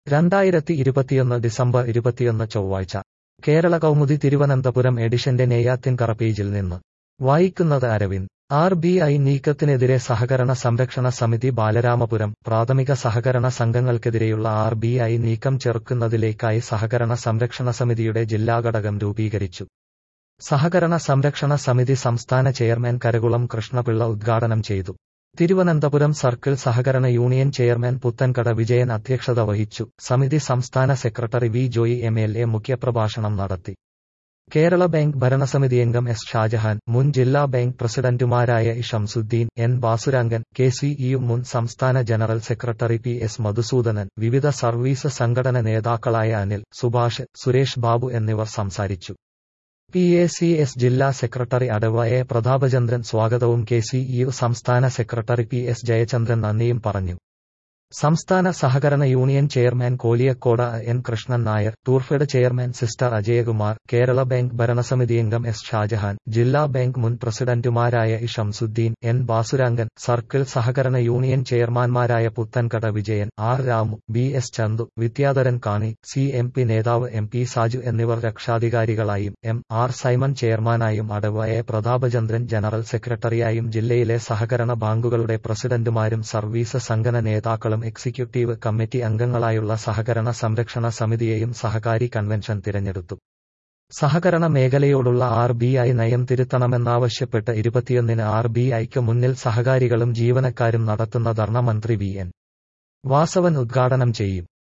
രണ്ടായിരത്തി ഇരുപത്തിയൊന്ന് ഡിസംബർ ഇരുപത്തിയൊന്ന് ചൊവ്വാഴ്ച കേരള കൗമുദി തിരുവനന്തപുരം എഡിഷന്റെ നെയ്യാത്തിൻകറ പേജിൽ നിന്ന് വായിക്കുന്നത് അരവിന്ദ് ആർ ബി ഐ നീക്കത്തിനെതിരെ സഹകരണ സംരക്ഷണ സമിതി ബാലരാമപുരം പ്രാഥമിക സഹകരണ സംഘങ്ങൾക്കെതിരെയുള്ള ആർ ബി ഐ നീക്കം ചെറുക്കുന്നതിലേക്കായി സഹകരണ സംരക്ഷണ സമിതിയുടെ ജില്ലാ ഘടകം രൂപീകരിച്ചു സഹകരണ സംരക്ഷണ സമിതി സംസ്ഥാന ചെയർമാൻ കരകുളം കൃഷ്ണപിള്ള ഉദ്ഘാടനം ചെയ്തു തിരുവനന്തപുരം സർക്കിൾ സഹകരണ യൂണിയൻ ചെയർമാൻ പുത്തൻകട വിജയൻ അധ്യക്ഷത വഹിച്ചു സമിതി സംസ്ഥാന സെക്രട്ടറി V Joy M L A മുഖ്യപ്രഭാഷണം നടത്തി കേരള ബാങ്ക് ഭരണസമിതി അംഗം എസ് ഷാജഹാൻ മുൻ ജില്ലാ ബാങ്ക് പ്രസിഡന്റുമാരായ E Shamsudheen N Basurangan K C E മുൻ സംസ്ഥാന general secretary P S Madhusoodanan വിവിധ സർവീസ് സംഘടന നേതാക്കളായ അനിൽ സുഭാഷ് സുരേഷ് ബാബു എന്നിവർ സംസാരിച്ചു പി എ സി എസ് ജില്ലാ സെക്രട്ടറി അടവ എ പ്രതാപചന്ദ്രൻ സ്വാഗതവും കെ സി ഇ സംസ്ഥാന സെക്രട്ടറി പി എസ് ജയചന്ദ്രൻ നന്ദിയും പറഞ്ഞു സംസ്ഥാന സഹകരണ union chairman Koliyakode N Krishnan Nair Tourfed chairman sister Ajayakumar Kerala bank ഭരണസമിതി അംഗം എസ് ഷാജഹാൻ ജില്ലാ ബാങ്ക് മുൻ പ്രസിഡന്റുമാരായ E Shamsudheen N Basurangan circle സഹകരണ യൂണിയൻ ചെയർമാൻമാരായ Puthenkada Vijayan R Ramu B S Chandu Vidyadharan Kani C M P നേതാവ് എം പി സാജു എന്നിവർ രക്ഷാധികാരികളായും എം ആർ സൈമൺ ചെയർമാനായും അടവ എ പ്രതാപചന്ദ്രൻ ജനറൽ സെക്രട്ടറിയായും ജില്ലയിലെ സഹകരണ ബാങ്കുകളുടെ പ്രസിഡന്റുമാരും സർവീസ് സംഘടന നേതാക്കളും എക്സിക്യൂട്ടീവ് കമ്മിറ്റി അംഗങ്ങളായുള്ള സഹകരണ സംരക്ഷണ സമിതിയെയും സഹകാരി കൺവെൻഷൻ തിരഞ്ഞെടുത്തു സഹകരണ മേഖലയോടുള്ള ആർ ബി ഐ നയം തിരുത്തണമെന്നാവശ്യപ്പെട്ട് ഇരുപത്തിയൊന്നിന് ആർ ബി ഐക്ക് മുന്നിൽ സഹകാരികളും ജീവനക്കാരും നടത്തുന്ന ധർണ മന്ത്രി വി എൻ വാസവൻ ഉദ്ഘാടനം ചെയ്യും